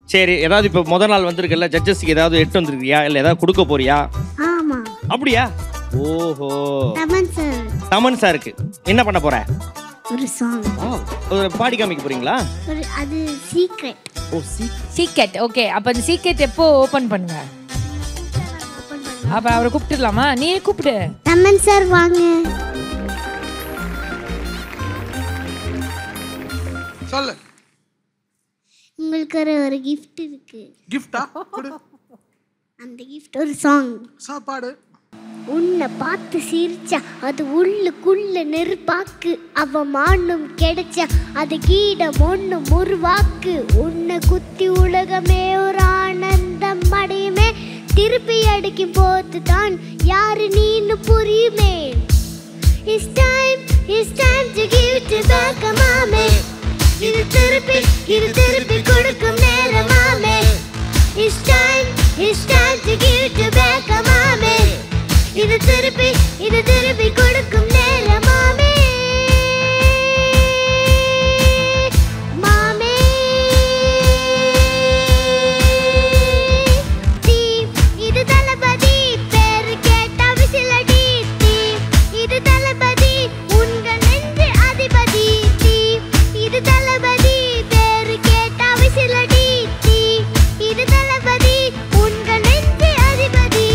சரி ஏதாவது இப்போ முத நாள் வந்திருக்குல்ல ஜட்ஜஸ்க்கு ஏதாவது எட்டு வந்திருக்கியா இல்லை ஏதாவது கொடுக்க போறியா ஆமா அப்படியா ஓஹோ தமன் சார் தமன் சாருக்கு என்ன பண்ண போற ஒரு சாங் ஒரு பாடி காமிக்க போறீங்களா ஒரு அது சீக்ரெட் ஓ சீ சீக்கெட் ஓகே அப்ப அந்த சீக்கெட் எப்போ ஓபன் பண்ணுங்க அப்ப அவரை கூப்பிட்டுலாமா நீ கூப்பிடு தமன் சார் வாங்க சொல்லு உங்களுக்கு ஒரு ஒரு gift இருக்கு கிஃப்டா கொடு அந்த gift ஒரு சாங் சாப்பாடு உன்னை பார்த்து சிரிச்சா அது உள்ளுக்குள்ள நெருப்பாக்கு அவ மானும் கிடைச்சா அது கீடம் ஒண்ணும் ஒரு வாக்கு உன்னை குத்தி உலகமே ஒரு ஆனந்தம் அடையுமே திருப்பி அடிக்கும் போது தான் யாரு நீன்னு புரியுமே It's time, it's time to give to back மாமே இது திருப்பி இது திருப்பி கொடுக்கும் நேரம் மாமே It's time, it's time to give to back மாமே இது திருப்பி இது திருப்பி கொடுக்கும் நேரம் மாமே மாமே தீ இது தளபதி பேரு கேட்டா விசிலடி தீ இது தளபதி உங்கள் நெஞ்சு அதிபதி தீ இது தளபதி பேரு கேட்டா விசிலடி தீ இது தளபதி உங்கள் நெஞ்சு அதிபதி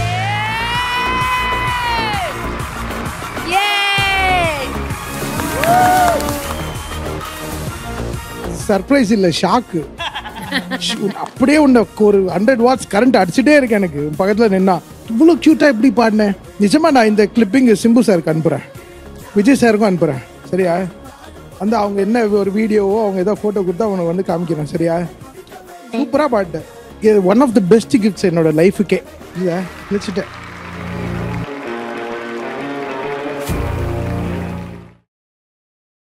சர்ப்ரைஸ் இல்லை ஷாக்கு அப்படியே உன்னை ஒரு ஹண்ட்ரட் வாட்ஸ் கரண்ட் அடிச்சுட்டே இருக்கு எனக்கு உன் பக்கத்தில் நின்னா இவ்வளோ க்யூட்டாக எப்படி பாடினேன் நிஜமா நான் இந்த கிளிப்பிங் சிம்பு சாருக்கு அனுப்புகிறேன் விஜய் சாருக்கும் அனுப்புகிறேன் சரியா வந்து அவங்க என்ன ஒரு வீடியோவோ அவங்க ஏதோ ஃபோட்டோ கொடுத்தா அவனுக்கு வந்து காமிக்கிறேன் சரியா சூப்பராக பாட்டேன் இது one of the best gifts என்னோட லைஃபுக்கே இதை வச்சுட்டேன்